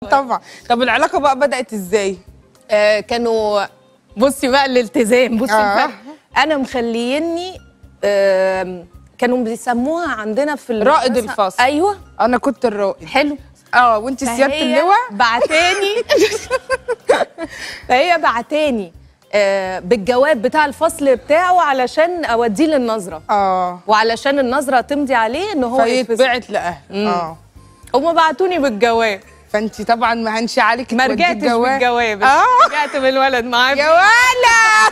طبعا طب العلاقه بقى بدات ازاي آه كانوا بصي بقى الالتزام بصي آه. الفرق انا مخليني آم، كانوا بيسموها عندنا في رائد المدرسة- الفصل. ايوه انا كنت الرائد حلو اه وانت سياده فهي اللواء بعتاني فهي بعتاني آه، بالجواب بتاع الفصل بتاعه علشان اوديه للنظره اه وعلشان النظره تمضي عليه ان هو يتفصل. فيتبعت لاهله اه هما بعتوني بالجواب فانت طبعا ما هنش عليك ما توديه رجعتش الجواب. بالجواب اه رجعت بالولد معاه يا ولا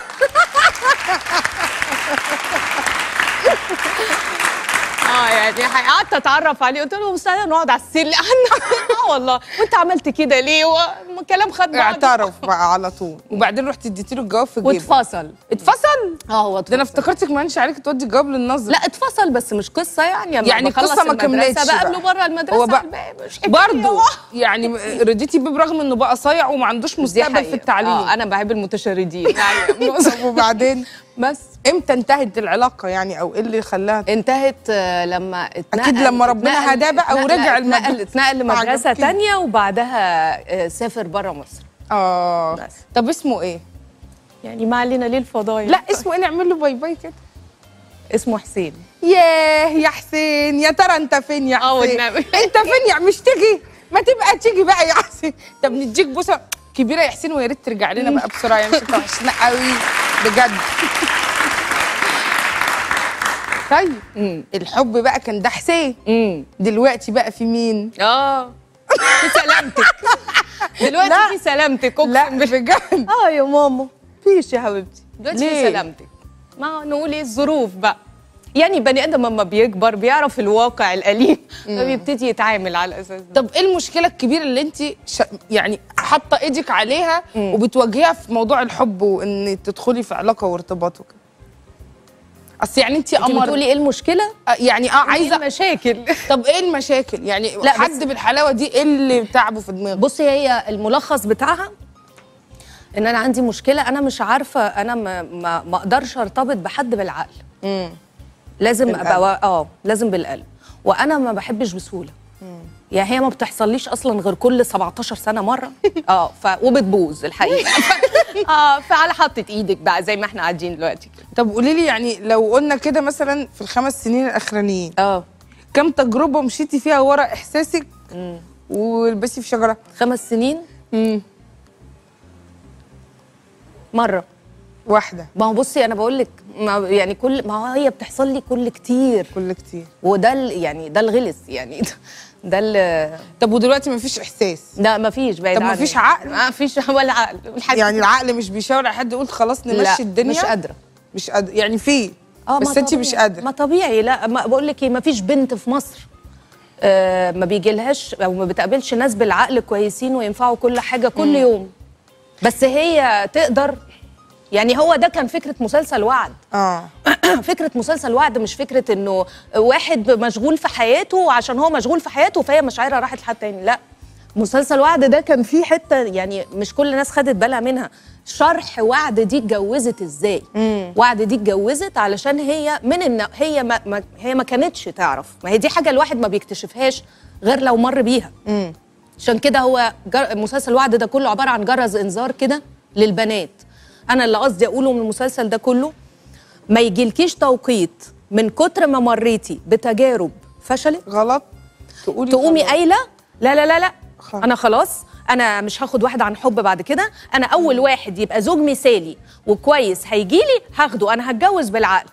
اه يعني قعدت اتعرف عليه قلت له استنى نقعد على السلم اه والله وانت عملت كده ليه والكلام خد بعضه اعترف بقى على طول وبعدين رحت اديتي له الجواب في جيبه واتفصل اتفصل اه هو ده انا اتفصل. افتكرتك ما هنش عليك تودي الجواب للنظر لا اتفصل بس مش قصه يعني لما يعني بخلص القصة ما المدرسة كملتش بقابله بقى. بره المدرسه هو بقى على الباب، مش حكاية. برضه يعني رضيتي بيه برغم انه بقى صايع وما عندوش دي مستقبل حقيقة. في التعليم اه انا بحب المتشردين يعني طب وبعدين بس امتى انتهت العلاقه يعني او ايه اللي خلاها انتهت آه، لما اتنقل أكيد لما ربنا اتنقل- هداه بقى اتنقل- ورجع اتنقل المدرسة. اتنقل لمدرسه عجبتني. تانية وبعدها آه، سافر بره مصر اه بس. طب اسمه ايه يعني ما علينا ليه الفضايح لا اسمه ايه نعمل له باي باي كده اسمه حسين ياه يا حسين يا ترى انت فين يا اه حسين والنبي. انت فين يا مش تيجي ما تبقى تيجي بقى يا حسين طب نديك بوسه كبيره يا حسين ويا ريت ترجع لنا بقى بسرعه يعني مش وحشنا قوي بجد طيب امم الحب بقى كان ده حسين امم دلوقتي بقى في مين اه في سلامتك دلوقتي لا. في سلامتك اقسم لا بالله بجد اه يا ماما فيش يا حبيبتي دلوقتي في ليه؟ سلامتك ما نقول ايه الظروف بقى يعني بني ادم لما بيكبر بيعرف الواقع الاليم فبيبتدي يتعامل على الاساس ده طب ايه المشكله الكبيره اللي انت ش... يعني حاطه ايدك عليها وبتواجهيها في موضوع الحب وان تدخلي في علاقه وارتباط وكده اصل يعني انت انت قمر بتقولي ايه المشكله آه، يعني اه عايزه عايزه مشاكل طب ايه المشاكل يعني لا، حد بس- بالحلاوه دي ايه اللي تعبه في دماغه بصي هي الملخص بتاعها ان انا عندي مشكله انا مش عارفه انا ما ما, ما اقدرش ارتبط بحد بالعقل امم لازم بالقلب. ابقى وا- اه لازم بالقلب وانا ما بحبش بسهوله يعني هي ما بتحصليش اصلا غير كل 17 سنه مره اه ف وبتبوظ الحقيقه اه فعلى حطت ايدك بقى زي ما احنا قاعدين دلوقتي كده طب قولي لي يعني لو قلنا كده مثلا في الخمس سنين الاخرانيين اه كم تجربه مشيتي فيها ورا احساسك ولبسي في شجره خمس سنين امم مره واحده ما هو بصي انا بقول لك ما يعني كل ما هو هي بتحصل لي كل كتير كل كتير وده ال- يعني ده الغلس يعني ده ال- طب ودلوقتي مفيش احساس ده ما فيش بعيد طب ما عني. فيش عقل؟ ما فيش ولا عقل الحاجة- يعني العقل مش بيشاور على حد يقول خلاص لا نمشي الدنيا مش قادره مش قادر يعني في اه بس ما انت مش طبيعي. قادره ما طبيعي لا ما بقول لك ايه ما فيش بنت في مصر آه ما بيجيلهاش او ما بتقابلش ناس بالعقل كويسين وينفعوا كل حاجه كل يوم بس هي تقدر يعني هو ده كان فكره مسلسل وعد اه فكره مسلسل وعد مش فكره انه واحد مشغول في حياته وعشان هو مشغول في حياته فهي مشاعرها راحت لحد تاني لا مسلسل وعد ده كان فيه حته يعني مش كل الناس خدت بالها منها شرح وعد دي اتجوزت ازاي وعد دي اتجوزت علشان هي من الن... هي ما... ما هي ما كانتش تعرف ما هي دي حاجه الواحد ما بيكتشفهاش غير لو مر بيها امم عشان كده هو جر... مسلسل وعد ده كله عباره عن جرس انذار كده للبنات انا اللي قصدي اقوله من المسلسل ده كله ما يجيلكيش توقيت من كتر ما مريتي بتجارب فشلت غلط تقولي تقومي خلاص. قايله لا لا لا لا خلاص. انا خلاص انا مش هاخد واحد عن حب بعد كده انا اول واحد يبقى زوج مثالي وكويس هيجيلي هاخده انا هتجوز بالعقل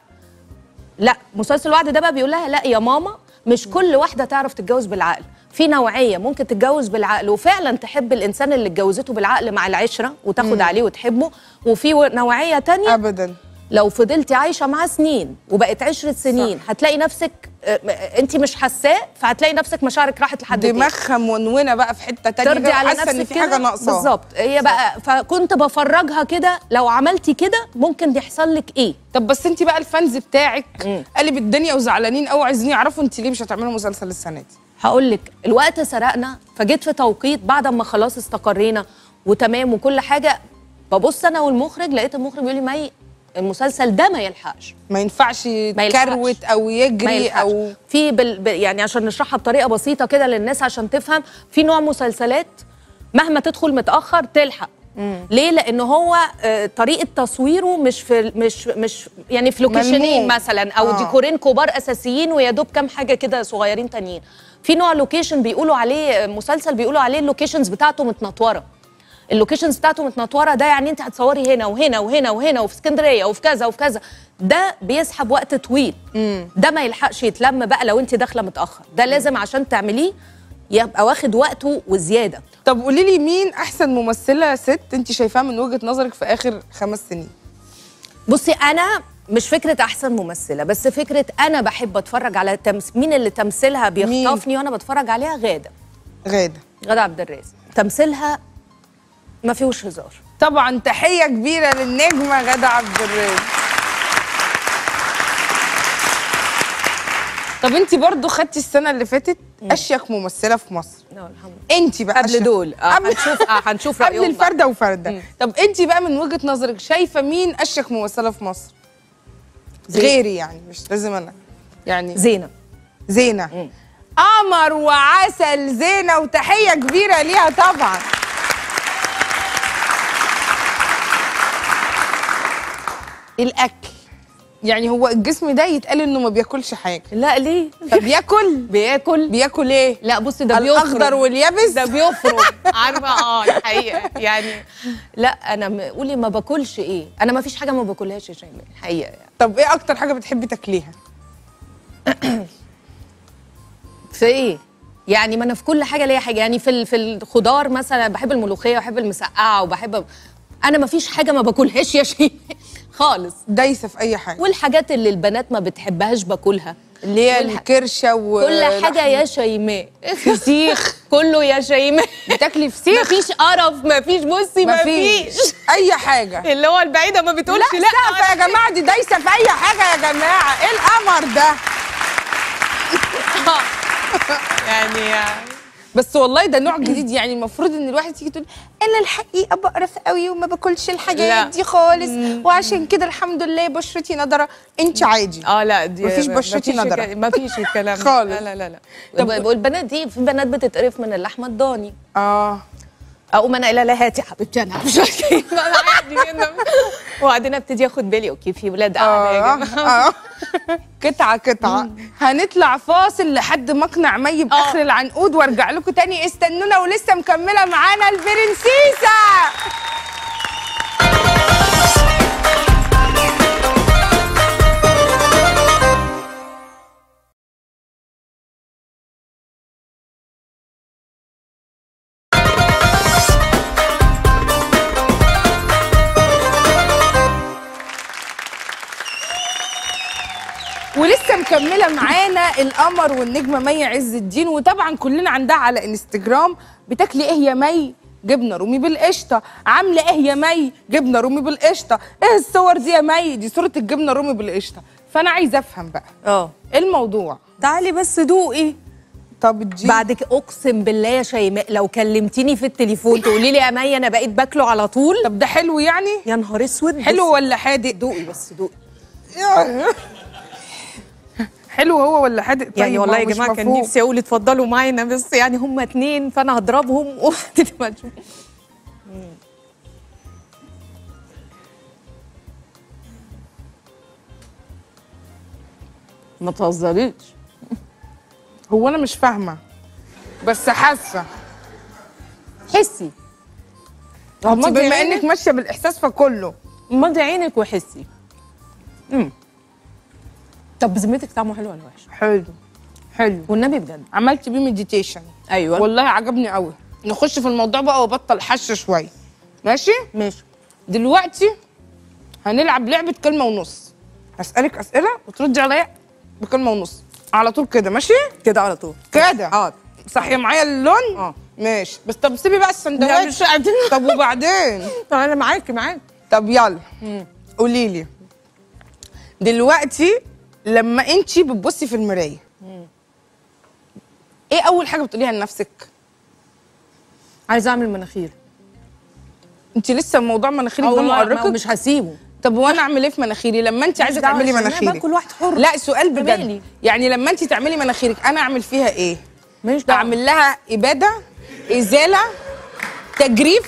لا مسلسل الوعد ده بقى بيقول لها لا يا ماما مش كل واحده تعرف تتجوز بالعقل في نوعيه ممكن تتجوز بالعقل وفعلا تحب الانسان اللي اتجوزته بالعقل مع العشره وتاخد عليه وتحبه وفي و- نوعيه تانية ابدا لو فضلتي عايشه معاه سنين وبقت عشرة سنين صح. هتلاقي نفسك انت مش حاساه فهتلاقي نفسك مشاعرك راحت لحد تاني. دماغها منونه بقى في حته تانية ترضي على حاسه نفسك ان في كده حاجه ناقصاها بالظبط هي بقى فكنت بفرجها كده لو عملتي كده ممكن يحصل لك ايه طب بس انت بقى الفانز بتاعك قلب الدنيا وزعلانين قوي عايزين يعرفوا انت ليه مش هتعملوا مسلسل السنه دي هقول لك الوقت سرقنا فجيت في توقيت بعد ما خلاص استقرينا وتمام وكل حاجه ببص انا والمخرج لقيت المخرج بيقول لي مي المسلسل ده ما يلحقش ما ينفعش يلحقش. يتكروت او ما يجري يلحقش. او في بال... ب- يعني عشان نشرحها بطريقه بسيطه كده للناس عشان تفهم في نوع مسلسلات مهما تدخل متاخر تلحق ليه لان هو آه، طريقه تصويره مش في مش مش يعني في لوكيشنين ملموم. مثلا او آه. ديكورين كبار اساسيين ويا دوب كام حاجه كده صغيرين تانيين في نوع لوكيشن بيقولوا عليه آه، مسلسل بيقولوا عليه اللوكيشنز بتاعته متنطوره اللوكيشنز بتاعته متنطوره ده يعني انت هتصوري هنا وهنا وهنا وهنا وفي اسكندريه وفي كذا وفي كذا ده بيسحب وقت طويل ده ما يلحقش يتلم بقى لو انت داخله متاخر ده لازم عشان تعمليه يبقى واخد وقته وزياده طب قولي لي مين احسن ممثله ست انت شايفاها من وجهه نظرك في اخر خمس سنين بصي انا مش فكره احسن ممثله بس فكره انا بحب اتفرج على تمس... مين اللي تمثيلها بيخطفني وانا بتفرج عليها غاده غاده غاده عبد الرازق تمثيلها ما فيهوش هزار طبعا تحيه كبيره للنجمه غاده عبد الرازق طب انت برضو خدتي السنه اللي فاتت اشيك ممثله في مصر لا الحمد لله انت بقى قبل أشيك. دول اه قبل- هنشوف اه هنشوف قبل رايهم بقى. الفرده وفرده طب انت بقى من وجهه نظرك شايفه مين اشيك ممثله في مصر زين. غيري يعني مش لازم انا يعني زينه زينه قمر وعسل زينه وتحيه كبيره ليها طبعا الاكل يعني هو الجسم ده يتقال انه ما بياكلش حاجه لا ليه فبياكل بياكل بياكل ايه لا بصي ده الاخضر بيفرم واليابس ده بيفرم عارفه اه الحقيقه يعني لا انا م- قولي ما باكلش ايه انا ما فيش حاجه ما باكلهاش يا شيماء الحقيقه يعني طب ايه اكتر حاجه بتحبي تاكليها في ايه يعني ما انا في كل حاجه ليا حاجه يعني في ال- في الخضار مثلا بحب الملوخيه وبحب المسقعه وبحب انا ما فيش حاجه ما باكلهاش يا شيماء خالص دايسه في اي حاجه والحاجات اللي البنات ما بتحبهاش باكلها اللي هي والح- الكرشه و كل حاجه يا شيماء فسيخ كله يا شيماء بتاكلي فسيخ مفيش قرف مفيش بصي مفيش اي حاجه اللي هو البعيده ما بتقولش لا لا, سقفه يا جماعه دي دايسه في اي حاجه يا جماعه ايه القمر ده يعني بس والله ده نوع جديد يعني المفروض ان الواحد تيجي تقول انا الحقيقه بقرف قوي وما باكلش لا. الحاجات دي خالص وعشان كده الحمد لله بشرتي نضره انت عادي اه لا دي مفيش بشرتي نضرة. ما فيش الكلام ده. خالص. لا لا لا, لا. طب- طب والبنات دي في بنات بتتقرف من اللحمه الضاني اه اقوم انا لا لا هاتي حبيبتي انا مش عارفة إيه. ما أنا عادي جدا وبعدين ابتدي اخد بالي اوكي في ولاد قاعده يا اه جماعه اه قطعه قطعه هنطلع فاصل لحد مقنع مي باخر العنقود وارجع لكم تاني استنونا ولسه مكمله معانا البرنسيسه ولسه مكمله معانا القمر والنجمه مي عز الدين وطبعا كلنا عندها على انستجرام بتاكلي ايه يا مي جبنه رومي بالقشطه عامله ايه يا مي جبنه رومي بالقشطه ايه الصور دي يا مي دي صوره الجبنه الرومي بالقشطه فانا عايزه افهم بقى اه ايه الموضوع تعالي بس دوقي طب تجي بعد كده اقسم بالله يا شيماء لو كلمتيني في التليفون تقولي لي يا مي انا بقيت باكله على طول طب ده حلو يعني يا نهار اسود حلو ولا حادق دوقي بس دوقي حلو هو ولا حادق طيب يعني ما والله هو يا مش جماعه كان مفهوم. نفسي اقول اتفضلوا معانا بس يعني هم اتنين فانا هضربهم وهتبقى تشوف. ما تهزريش هو انا مش فاهمه بس حاسه حسي طب مضي بما عينك. انك ماشيه بالاحساس فكله مضي عينك وحسي امم طب بذمتك طعمه حلو ولا وحش حلو حلو والنبي بجد عملت بيه مديتيشن ايوه والله عجبني قوي نخش في الموضوع بقى وبطل حش شويه ماشي ماشي دلوقتي هنلعب لعبه كلمه ونص هسالك اسئله وتردي عليا بكلمه ونص على طول كده ماشي كده على طول كده حاضر صحيه معايا اللون اه. ماشي بس طب سيبي بقى لا السندوتش مش قاعدين طب وبعدين طب انا معاكي معاكي طب يلا قولي لي دلوقتي لما انت بتبصي في المرايه ايه اول حاجه بتقوليها لنفسك عايزه اعمل مناخير انت لسه موضوع مناخيرك اه ده والله ما- مؤرقك مش هسيبه طب وانا اعمل ايه في مناخيري لما انت عايزه دعوة تعملي يا شيماء، مناخيرك بقى كل واحد حر. لا سؤال بجد مالي. يعني لما انت تعملي مناخيرك انا اعمل فيها ايه ماليش دعوه اعمل لها اباده ازاله تجريف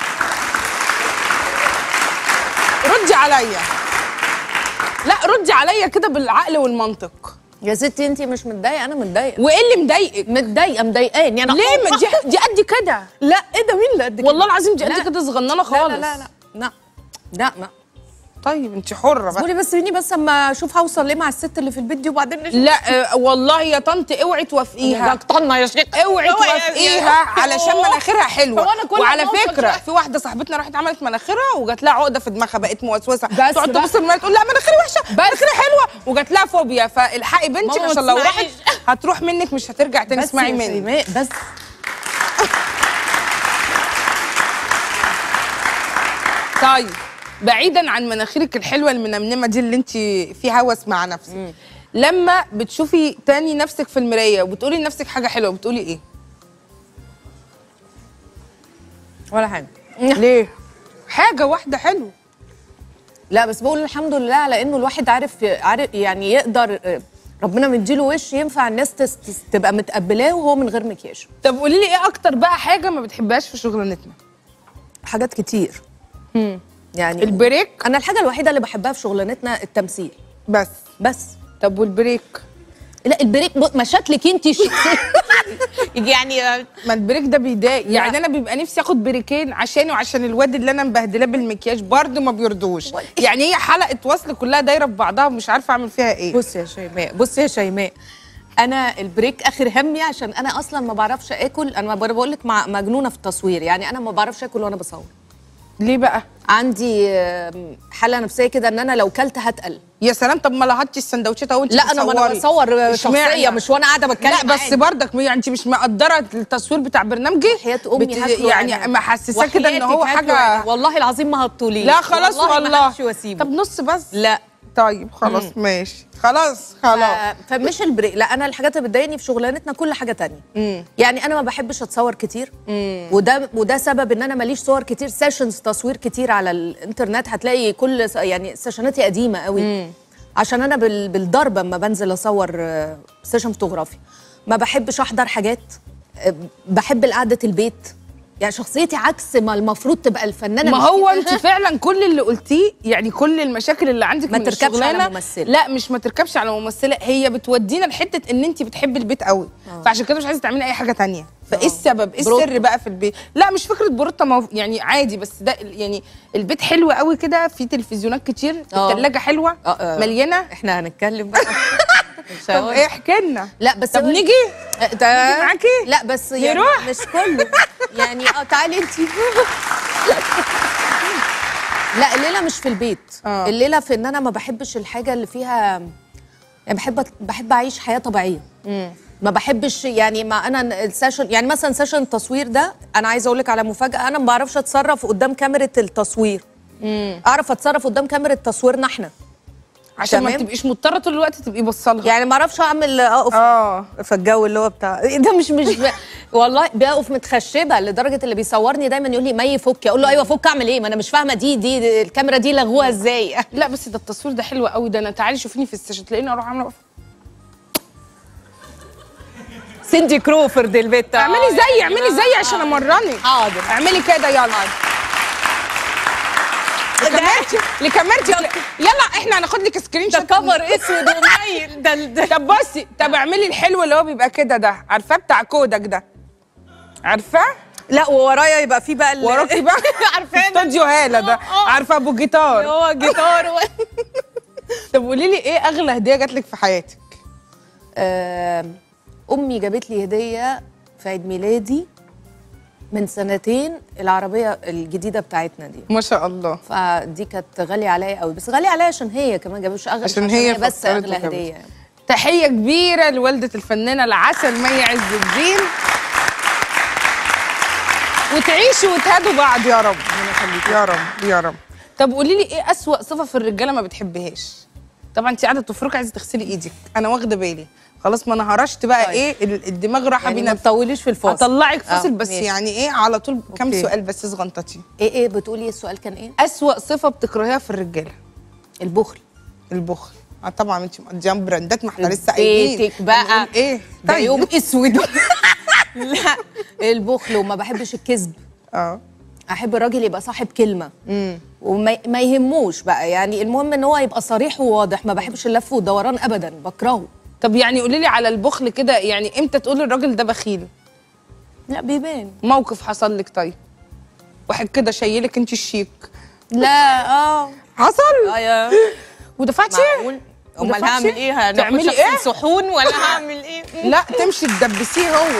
ردي عليا لا ردي عليا كده بالعقل والمنطق يا ستي انت مش متضايقه انا متضايقه وايه اللي مضايقك متضايقه مضايقاني انا ليه ما دي دي قد كده لا ايه ده مين اللي قد كده والله العظيم دي لا. قد كده صغننه خالص لا لا لا لا لا لا لا طيب انت حره بقى قولي بس مني بس اما اشوف هوصل ليه مع الست اللي في البيت دي وبعدين نشوف لا آه، والله يا طنط اوعي توافقيها طنة يا شيخ اوعي توافقيها علشان مناخيرها حلوه هو أنا كل وعلى ما أوصل فكره شوية- في واحده صاحبتنا راحت عملت مناخيرها وجات لها عقده في دماغها بقت موسوسه بس تقعد بقى. تبص للمرايه تقول لا مناخيري وحشه مناخيري حلوه وجات لها فوبيا فالحقي بنتك ماما ما عشان لو راحت تسمعيش. هتروح منك مش هترجع تاني بس اسمعي يا مني شيماء، بس طيب بعيدا عن مناخيرك الحلوه المنمنمه دي اللي انت في هوس مع نفسك لما بتشوفي تاني نفسك في المرايه وبتقولي لنفسك حاجه حلوه بتقولي ايه ولا حاجه ليه حاجه واحده حلوه لا بس بقول الحمد لله على انه الواحد عارف عارف يعني يقدر آه، ربنا مديله وش ينفع الناس تس- تس- تبقى متقبلاه وهو من غير مكياج طب قولي لي ايه اكتر بقى حاجه ما بتحبهاش في شغلانتنا حاجات كتير يعني البريك انا الحاجه الوحيده اللي بحبها في شغلانتنا التمثيل بس بس طب والبريك لا البريك ب- مشاكلك انت يعني ما البريك ده بيضايق يعني انا بيبقى نفسي اخد بريكين عشاني وعشان الواد اللي انا مبهدلاه بالمكياج برضه ما بيرضوش يعني هي حلقه وصل كلها دايره في بعضها ومش عارفه اعمل فيها ايه بصي يا شيماء بصي يا شيماء انا البريك اخر همي عشان انا اصلا ما بعرفش اكل انا بقول لك مجنونه في التصوير يعني انا ما بعرفش اكل وانا بصور ليه بقى عندي آم، حاله نفسيه كده ان انا لو كلت هتقل يا سلام طب ما لهتش السندوتشات اهو انت لا انا ما انا بتصوري. بصور اشمعنى؟ شخصيه مش وانا قاعده بتكلم لا بس عادي. برضك يعني انت مش مقدره التصوير بتاع برنامجي حياة امي بت- هاكله يعني أنا. محسساه كده ان هو وحياتك هاكله حاجه أنا. والله العظيم ما هتطولي لا خلاص والله, والله ما همشي واسيبه طب نص بس لا طيب خلاص ماشي خلاص خلاص ف- فمش البريك لا انا الحاجات اللي بتضايقني في شغلانتنا كل حاجه تانية يعني انا ما بحبش اتصور كتير وده وده سبب ان انا ماليش صور كتير سيشنز تصوير كتير على الانترنت هتلاقي كل س- يعني سيشناتي قديمه قوي عشان انا بال- بالضرب اما بنزل اصور آه، سيشن فوتوغرافي ما بحبش احضر حاجات آه، بحب قعده البيت يعني شخصيتي عكس ما المفروض تبقى الفنانه ما مش هو كده. انت فعلا كل اللي قلتيه يعني كل المشاكل اللي عندك ما من تركبش على الشغلانة ممثلة. لا مش ما تركبش على ممثله هي بتودينا لحته ان انت بتحبي البيت قوي فعشان كده مش عايزه تعملي اي حاجه تانية فايه السبب ايه بروتة. السر بقى في البيت لا مش فكره بروتة موف... يعني عادي بس ده يعني البيت حلو قوي كده في تلفزيونات كتير اه. الثلاجه حلوه اه، اه. مليانه احنا هنتكلم بقى مش طب هقول. ايه احكي لنا لا بس طب هو- نيجي ده نيجي معاكي؟ لا بس يعني نروح؟ مش كله يعني اه تعالي انت لا الليله مش في البيت اه. الليله في ان انا ما بحبش الحاجه اللي فيها يعني بحب بحب اعيش حياه طبيعيه ما بحبش يعني ما انا السيشن يعني مثلا سيشن التصوير ده انا عايزه اقول لك على مفاجاه انا ما بعرفش اتصرف قدام كاميرا التصوير اعرف اتصرف قدام كاميرا تصويرنا احنا عشان ما تمام. تبقيش مضطره طول الوقت تبقي بصلها يعني ما اعرفش اعمل اقف اه في الجو اللي هو بتاع ده مش مش ب... والله بقف متخشبه لدرجه اللي بيصورني دايما يقول لي مي فك اقول له ايوه فك اعمل ايه ما انا مش فاهمه دي دي, دي الكاميرا دي لغوها ازاي لا بس ده التصوير ده حلو قوي ده انا تعالي شوفيني في السيشن تلاقيني اروح عامله سيندي كروفورد البت اعملي زي اعملي زي عشان امرني حاضر اعملي كده يلا لكاميرتي لكاميرتي يلا احنا هناخد لك سكرين ده شوت كفر اسود ومايل ده ده طب بصي طب اعملي الحلو اللي هو بيبقى كده ده عارفاه بتاع كودك ده عارفاه لا وورايا يبقى في بقى ال- وراكي بقى عارفاه استوديو هاله ده اه. عارفه ابو اللي جيتار هو جيتار و... طب قولي لي ايه اغلى هديه جات لك في حياتك آم، امي جابت لي هديه في عيد ميلادي من سنتين العربيه الجديده بتاعتنا دي ما شاء الله فدي كانت غاليه عليا قوي بس غاليه عليا عشان هي كمان جابت مش اغلى عشان مش هي بس فكرت اغلى وجابت. هديه يعني. تحيه كبيره لوالده الفنانه العسل مي عز الدين وتعيشوا وتهادوا بعض يا رب يا رب يا رب طب قولي لي ايه اسوأ صفه في الرجاله ما بتحبهاش طبعا انت قاعده تفركي عايزه تغسلي ايدك انا واخده بالي خلاص ما انا هرشت بقى طيب. ايه ال- الدماغ راحه يعني بينا ما تطوليش في الفاصل هطلعك فاصل آه، بس ماشي. يعني ايه على طول كام أوكي. سؤال بس صغنطتي ايه ايه بتقولي السؤال كان ايه اسوأ صفه بتكرهيها في الرجاله البخل البخل اه طبعا انت مقضيه براندات ما احنا لسه قايلين بيتك بقى هنقول ايه ده طيب يوم اسود لا البخل وما بحبش الكذب اه احب الراجل يبقى صاحب كلمه امم وما ما يهموش بقى يعني المهم ان هو يبقى صريح وواضح ما بحبش اللف والدوران ابدا بكرهه طب يعني قولي لي على البخل كده يعني امتى تقولي الراجل ده بخيل لا بيبان موقف حصل لك طيب واحد كده شايلك انت الشيك لا اه حصل يا ودفعتي معقول امال دفعتي؟ هعمل ايه تعملي هنخش إيه؟ في صحون ولا هعمل ايه لا تمشي تدبسيه هو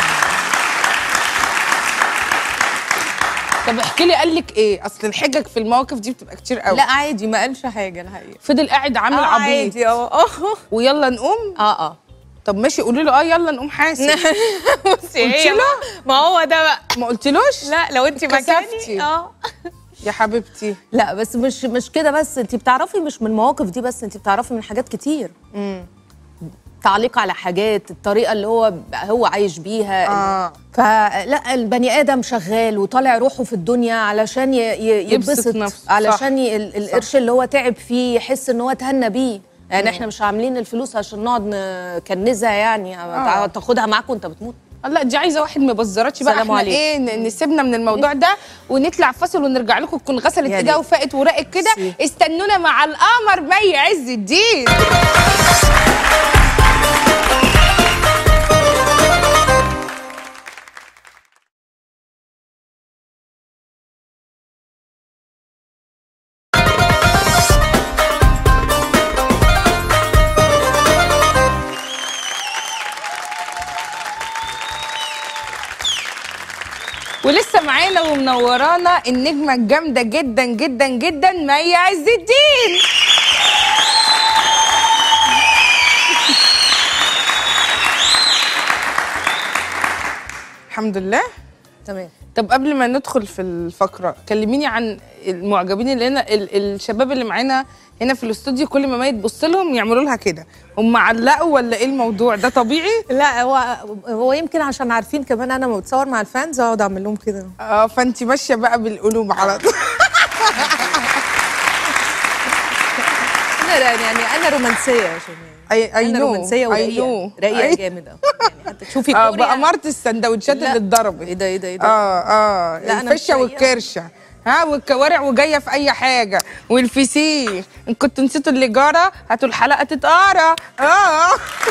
طب احكي لي قال لك ايه اصل الحجج في المواقف دي بتبقى كتير قوي لا عادي ما قالش حاجه الحقيقه فضل قاعد عامل آه، عبيط عادي اه اه ويلا نقوم اه اه طب ماشي قولي له اه يلا نقوم حاسب بصي قلت هي له؟ ما هو ده بقى ما قلتلوش لا لو انت كسفتي. مكاني اه يا حبيبتي لا بس مش مش كده بس انت بتعرفي مش من المواقف دي بس انت بتعرفي من حاجات كتير تعليق على حاجات الطريقه اللي هو هو عايش بيها اه فلا البني ادم شغال وطالع روحه في الدنيا علشان ي- ي- يبسط يتبسط نفسه. علشان ي- ال- القرش اللي هو تعب فيه يحس ان هو تهنى بيه يعني احنا مش عاملين الفلوس عشان نقعد نكنزها يعني آه. تاخدها معاك وانت بتموت لا دي عايزه واحد ما يبزرتش بقى سلام احنا عليكم. ايه ن- نسيبنا من الموضوع ده ونطلع فاصل ونرجع لكم تكون غسلت يا ايديها ريت. وفاقت ورقت كده ميرسي. استنونا مع القمر مي عز الدين ولسه معانا ومنورانا النجمه الجامده جدا جدا جدا مي عز الدين الحمد لله تمام طب قبل ما ندخل في الفقره كلميني عن المعجبين اللي هنا ال- الشباب اللي معانا هنا في الاستوديو كل ما مي تبص لهم يعملوا لها كده هم علقوا ولا ايه الموضوع ده طبيعي لا هو هو يمكن عشان عارفين كمان انا متصور مع الفانز اقعد اعمل لهم كده اه فانت ماشيه بقى بالقلوب على طول لا لا يعني انا رومانسيه عشان يعني اي اي انا نو رومانسيه ورقيقه رقيقه جامد أوي. يعني حتى تشوفي اه كوريا بأمارة السندوتشات لا. اللي اتضربت ايه ده ايه ده ايه ده اه اه لا، أنا مش الفشه رقيقة. والكرشه ها والكوارع وجايه في اي حاجه والفسيخ ان كنتوا نسيتوا اللي جاره هاتوا الحلقه تتقرا اه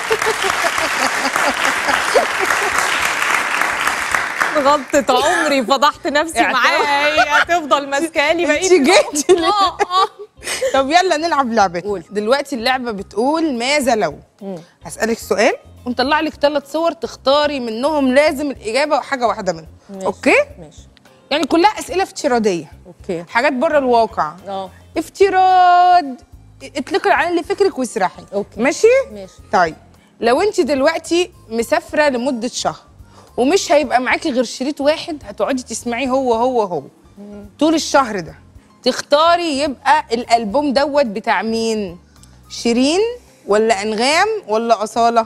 غلطة عمري فضحت نفسي اعتراف. معاها هي هتفضل ماسكالي انت بقيت جيتي ليه؟ آه، آه. طب يلا نلعب لعبه قولي. دلوقتي اللعبه بتقول ماذا لو هسالك سؤال ونطلع لك ثلاث صور تختاري منهم لازم الاجابه حاجه واحده منهم ماشي. اوكي ماشي يعني كلها اسئله افتراضيه اوكي حاجات بره الواقع اه افتراض اطلقي على اللي فكرك واسرحي أوكي. ماشي ماشي. طيب لو انت دلوقتي مسافره لمده شهر ومش هيبقى معاكي غير شريط واحد هتقعدي تسمعيه هو هو هو طول الشهر ده تختاري يبقى الالبوم دوت بتاع مين شيرين ولا انغام ولا اصاله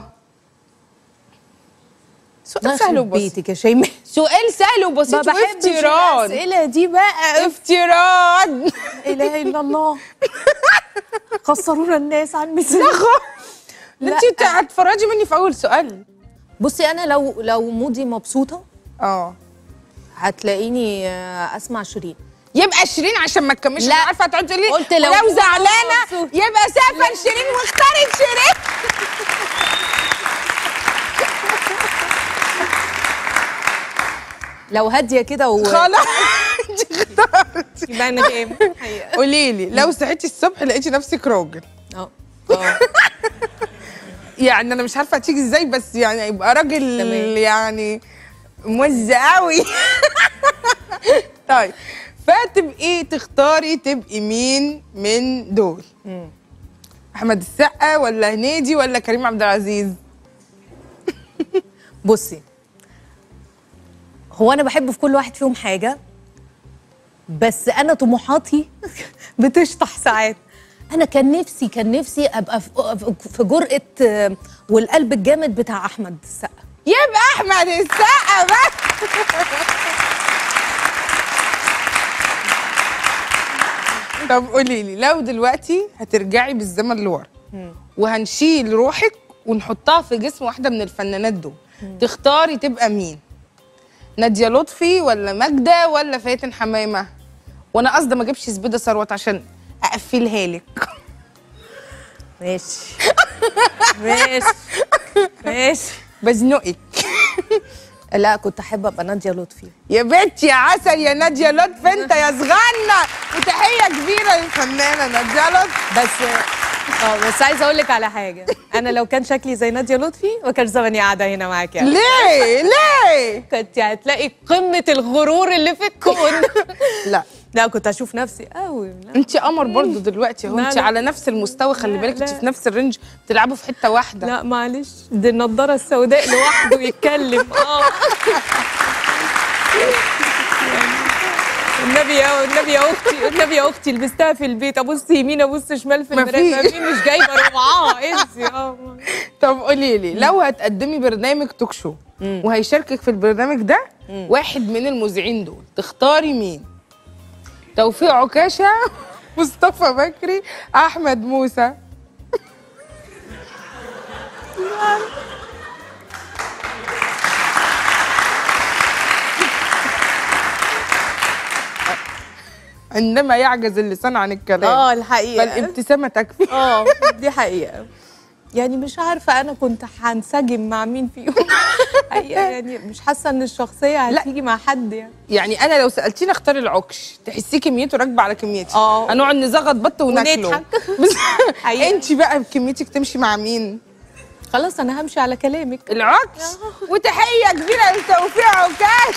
سؤال سهل وبسيط بيتك يا شيماء سؤال سهل ما وبسيط بحبش وافتراض الاسئله دي بقى افتراض لا اله الا الله خسرونا الناس عن مثل لا. انت هتفرجي مني في اول سؤال بصي انا لو لو مودي مبسوطه اه هتلاقيني آه، اسمع شيرين يبقى شيرين عشان ما تكملش لا. انا عارفه هتقعدي تقولي قلت لو لو كنت زعلانه مبسوطة. يبقى سافر شيرين واختارت شيرين لو هاديه كده و خلاص انت اخترتي يبقى انا جايب حقيقه قولي لي لو صحيتي الصبح لقيتي نفسك راجل اه اه يعني انا مش عارفه هتيجي ازاي بس يعني يبقى راجل تمام. يعني موزع قوي طيب فتبقي تختاري تبقي مين من دول احمد السقا ولا هنيدي ولا كريم عبد العزيز بصي هو انا بحب في كل واحد فيهم حاجه بس انا طموحاتي بتشطح ساعات انا كان نفسي كان نفسي ابقى في- في جرأه آه، والقلب الجامد بتاع احمد السقا يبقى احمد السقا بس طب قولي لي لو دلوقتي هترجعي بالزمن لورا وهنشيل روحك ونحطها في جسم واحده من الفنانات دول تختاري تبقى مين ناديه لطفي ولا ماجده ولا فاتن حمامه وانا قصدي ما اجيبش زبيده ثروت عشان اقفلها لك ماشي ماشي ماشي بزنقك لا كنت احب ابقى ناديه لطفي يا بنت يا عسل يا ناديه لطفي انت يا صغنن وتحيه كبيره للفنانه ناديه لطفي بس اه بس عايزه اقول لك على حاجه انا لو كان شكلي زي ناديه لطفي ما كانش زماني قاعده هنا معاك يعني ليه ليه كنت هتلاقي قمه الغرور اللي في الكون لا لا كنت اشوف نفسي قوي لا. انت قمر برضو دلوقتي اهو لا، انت لا. على نفس المستوى خلي لا، بالك انت لا. في نفس الرينج بتلعبوا في حته واحده لا معلش دي النضاره السوداء لوحده يتكلم اه النبي يا النبي يا اختي النبي يا اختي لبستها في البيت ابص يمين ابص شمال في المرايه مفيش. ما مش جايبه ربعها انسي اه طب قولي لي لو هتقدمي برنامج توك شو وهيشاركك في البرنامج ده واحد من المذيعين دول تختاري مين توفيق عكاشه مصطفى بكري احمد موسى عندما يعجز اللسان عن الكلام اه الحقيقه فالابتسامه تكفي اه دي حقيقه يعني مش عارفه انا كنت هنسجم مع مين فيهم حقيقة يعني مش حاسه ان الشخصيه هتيجي مع حد يعني يعني انا لو سالتيني اختار العكش تحسيه كميته راكبه على كميتي اه. هنقعد نزغط بط وناكله ونضحك. بس حقيقة. انت بقى بكميتك تمشي مع مين خلاص انا همشي على كلامك العكش وتحيه كبيره لتوفيق عكاش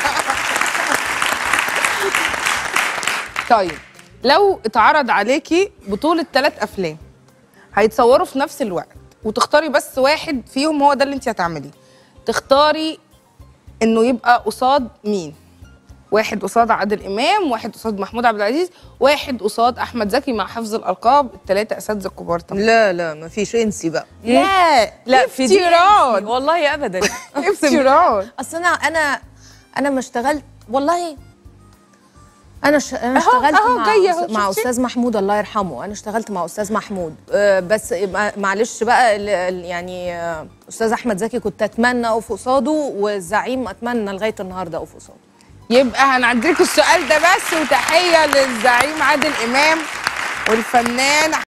طيب لو اتعرض عليكي بطوله ثلاث افلام هيتصوروا في نفس الوقت وتختاري بس واحد فيهم هو ده اللي انت هتعمليه تختاري انه يبقى قصاد مين واحد قصاد عادل امام واحد قصاد محمود عبد العزيز واحد قصاد احمد زكي مع حفظ الالقاب الثلاثه اساتذه كبار طبعا لا لا ما فيش انسي بقى لا لا في دي افتراض إنسي. والله ابدا افتراض اصل انا انا انا ما اشتغلت والله انا ش... انا أهو- اشتغلت أهو مع جاية أهو، مع شفتي؟ استاذ محمود الله يرحمه انا اشتغلت مع استاذ محمود أه بس ما- معلش بقى ال- ال- يعني آه، استاذ احمد زكي كنت اتمنى اقف قصاده والزعيم اتمنى لغايه النهارده اقف قصاده يبقى هنعدلكوا السؤال ده بس وتحيه للزعيم عادل امام والفنان